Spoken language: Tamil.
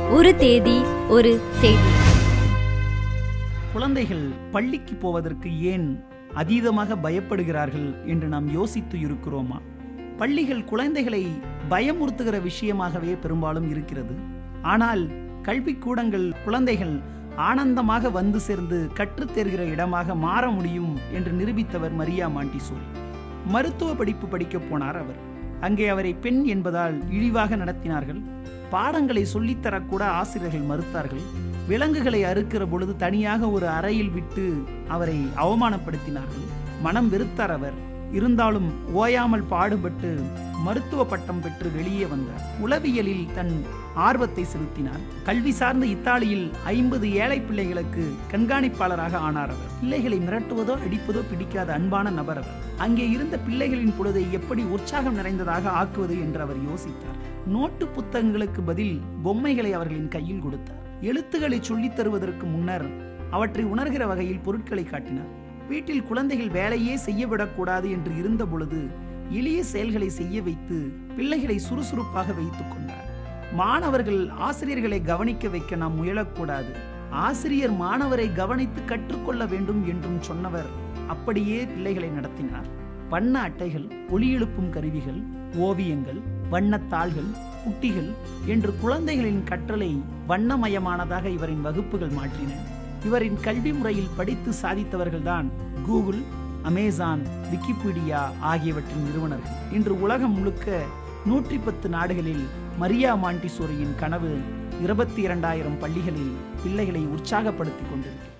ஒரு தேதி ஒரு செய்தி குழந்தைகள் பள்ளிக்கு போவதற்கு ஏன் அதீதமாக பயப்படுகிறார்கள் என்று நாம் யோசித்து இருக்கிறோமா பள்ளிகள் குழந்தைகளை பயமுறுத்துகிற விஷயமாகவே பெரும்பாலும் இருக்கிறது ஆனால் கல்விக்கூடங்கள் குழந்தைகள் ஆனந்தமாக வந்து சேர்ந்து கற்றுத் தேர்கிற இடமாக மாற முடியும் என்று நிரூபித்தவர் மரியா மாண்டிசோரி மருத்துவ படிப்பு படிக்கப் போனார் அவர் அங்கே அவரை பெண் என்பதால் இழிவாக நடத்தினார்கள் பாடங்களை சொல்லித்தரக்கூட ஆசிரியர்கள் மறுத்தார்கள் விலங்குகளை அறுக்கிற பொழுது தனியாக ஒரு அறையில் விட்டு அவரை அவமானப்படுத்தினார்கள் மனம் வெறுத்தார் அவர் இருந்தாலும் ஓயாமல் பாடுபட்டு மருத்துவ பட்டம் பெற்று வெளியே வந்தார் உளவியலில் தன் ஆர்வத்தை செலுத்தினார் கல்வி சார்ந்த இத்தாலியில் ஐம்பது ஏழை பிள்ளைகளுக்கு கண்காணிப்பாளராக ஆனார் அவர் பிள்ளைகளை மிரட்டுவதோ அடிப்பதோ பிடிக்காத அன்பான நபர் அவர் அங்கே இருந்த பிள்ளைகளின் பொழுதை எப்படி உற்சாகம் நிறைந்ததாக ஆக்குவது என்று அவர் யோசித்தார் நோட்டு புத்தகங்களுக்கு பதில் பொம்மைகளை அவர்களின் கையில் கொடுத்தார் எழுத்துக்களை சொல்லித் தருவதற்கு முன்னர் அவற்றை உணர்கிற வகையில் பொருட்களை காட்டினார் வீட்டில் குழந்தைகள் வேலையே செய்ய விடக்கூடாது என்று இருந்த பொழுது எளிய செயல்களை செய்ய வைத்து பிள்ளைகளை சுறுசுறுப்பாக வைத்துக் கொண்டார் மாணவர்கள் ஆசிரியர்களை கவனிக்க வைக்க நாம் முயலக்கூடாது ஆசிரியர் மாணவரை கவனித்து கற்றுக்கொள்ள வேண்டும் என்றும் சொன்னவர் அப்படியே பிள்ளைகளை நடத்தினார் வண்ண அட்டைகள் ஒளி எழுப்பும் கருவிகள் ஓவியங்கள் வண்ணத்தாள்கள் குட்டிகள் என்று குழந்தைகளின் கற்றலை வண்ணமயமானதாக இவரின் வகுப்புகள் மாற்றின இவரின் கல்வி முறையில் படித்து சாதித்தவர்கள்தான் கூகுள் அமேசான் விக்கிபீடியா ஆகியவற்றின் நிறுவனர்கள் இன்று உலகம் முழுக்க நூற்றி பத்து நாடுகளில் மரியா மாண்டிசோரியின் கனவு இருபத்தி இரண்டாயிரம் பள்ளிகளில் பிள்ளைகளை உற்சாகப்படுத்திக் கொண்டிருக்கிறது